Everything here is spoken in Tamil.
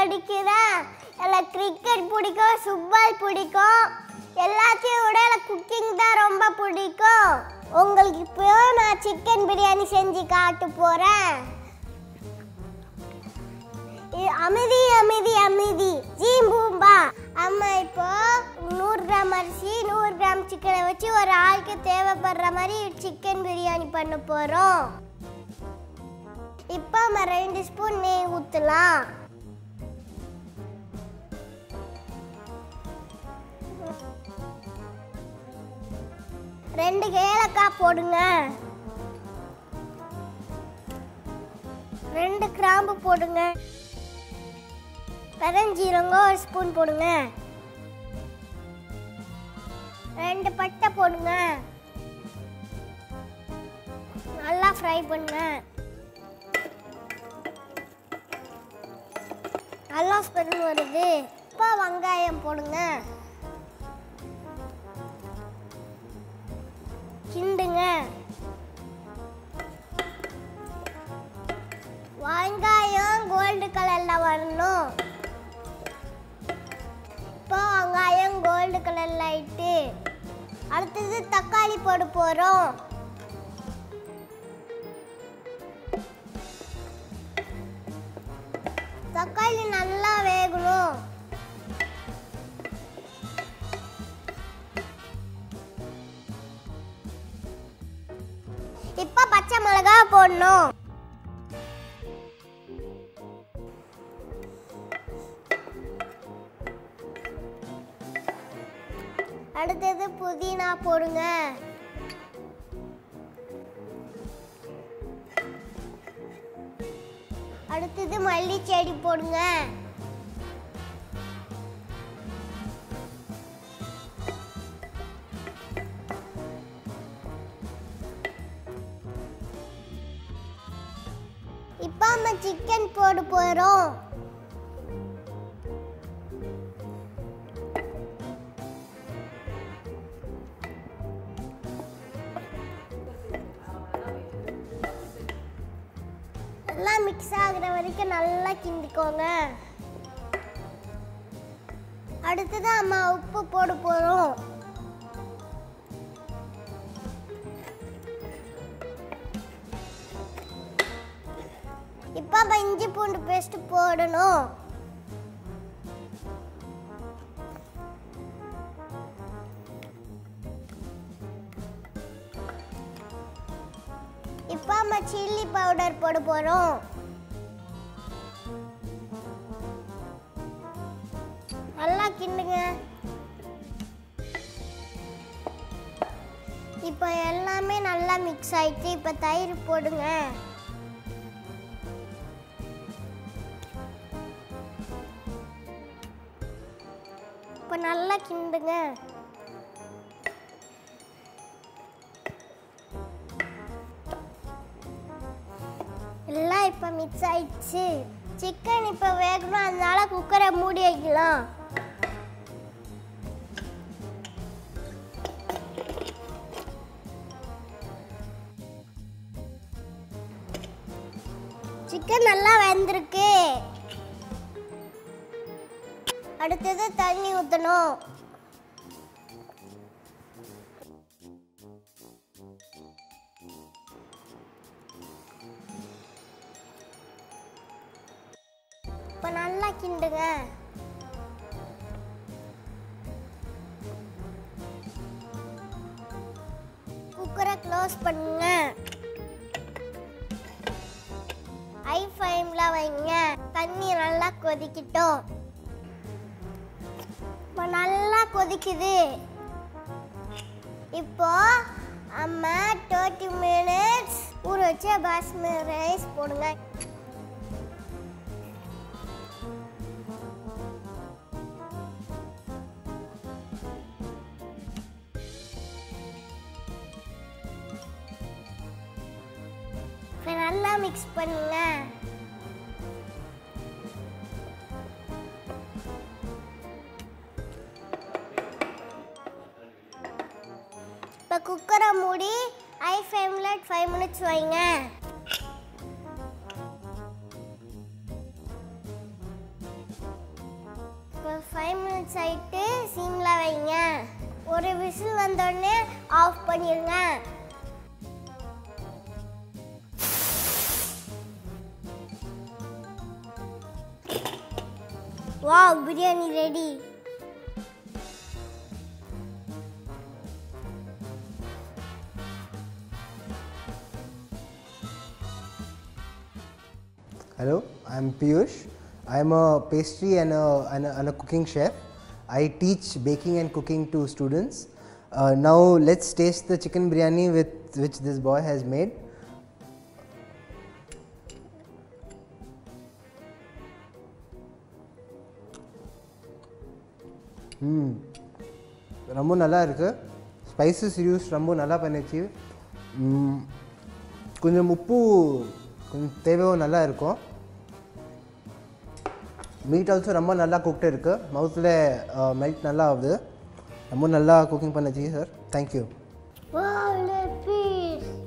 படிக்கிறேன் எனக்கு கிரிக்கெட் பிடிக்கும் ஃபுட்பால் பிடிக்கும் எல்லாத்தையும் விட எனக்கு குக்கிங் தான் ரொம்ப பிடிக்கும் உங்களுக்கு இப்போ நான் சிக்கன் பிரியாணி செஞ்சு காட்ட போகிறேன் இ- அமைதி அமைதி அமைதி ஜீ பூம்பா அம்மா இப்போ நூறு கிராம் அரிசி நூறு கிராம் சிக்கனை வச்சு ஒரு ஆளுக்கு தேவைப்படுற மாதிரி சிக்கன் பிரியாணி பண்ண போகிறோம் இப்போ நம்ம ரெண்டு ஸ்பூன் நெய் ஊற்றலாம் ரெண்டு ஏலக்காய் போடுங்க ரெண்டு கிராம்பு போடுங்க பெருஞ்சீரகம் ஒரு ஸ்பூன் போடுங்க ரெண்டு பட்டை போடுங்க நல்லா ஃப்ரை பண்ணுங்க நல்லா ஸ்மெல் வருது இப்போ வெங்காயம் போடுங்க கிண்டுங்க வெங்காயம் கோல்டு கலர்ல வரணும் இப்போ வெங்காயம் கோல்டு கலர்ல ஆயிட்டு அடுத்தது தக்காளி போட போறோம் தக்காளி நல்லா வேகணும் இப்போ பச்சை மிளகா போடணும் அடுத்தது புதினா போடுங்க அடுத்தது மல்லி செடி போடுங்க இப்போ நம்ம சிக்கன் போட போறோம் எல்லாம் மிக்ஸ் ஆகுற வரைக்கும் நல்லா கிண்டிக்கோங்க அடுத்தது அம்மா உப்பு போட போறோம் இப்போ நம்ம இஞ்சி பூண்டு பேஸ்ட் போடணும் இப்போ நம்ம சில்லி பவுடர் போட போறோம் நல்லா கிண்டுங்க இப்போ எல்லாமே நல்லா மிக்ஸ் ஆயிடுச்சு இப்போ தயிர் போடுங்க இப்போ நல்லா கிண்டுங்க எல்லாம் இப்போ மிக்ஸ் ஆயிடுச்சு சிக்கன் இப்போ வேகணும் அதனால குக்கரை மூடி வைக்கலாம் சிக்கன் நல்லா வெந்திருக்கு அடுத்தது தண்ணி ஊற்றணும் இப்போ நல்லா கிண்டுங்க குக்கரை க்ளோஸ் பண்ணுங்க ஐ ஃப்ளேம்ல வைங்க தண்ணி நல்லா கொதிக்கட்டும் இப்போ நல்லா கொதிக்குது இப்போ அம்மா தேர்ட்டி மினிட்ஸ் ஊற வச்ச பாஸ்மதி ரைஸ் போடுங்க இப்போ நல்லா மிக்ஸ் பண்ணுங்க இப்போ குக்கரை மூடி ஐ ஃப்ளேமில் ஃபைவ் மினிட்ஸ் வைங்க ஒரு விசில் வந்தோடனே ஆஃப் பண்ணிடுங்க wow biryani ready Hello, I'm Piyush. I'm a pastry and a, and a, and a cooking chef. I teach baking and cooking to students. Uh, now let's taste the chicken biryani with which this boy has made. ம் ரொம்ப நல்லா இருக்கு ஸ்பைசஸ் யூஸ் ரொம்ப நல்லா பண்ணிச்சு ம், கொஞ்சம் உப்பு கொஞ்சம் தேவையோ நல்லா இருக்கும் மீட் ஆல்சோ ரொம்ப நல்லா குக்டு இருக்குது மவுத்தில் மெல்ட் நல்லா ஆகுது ரொம்ப நல்லா குக்கிங் பண்ணுச்சு sir thank you wow leg piece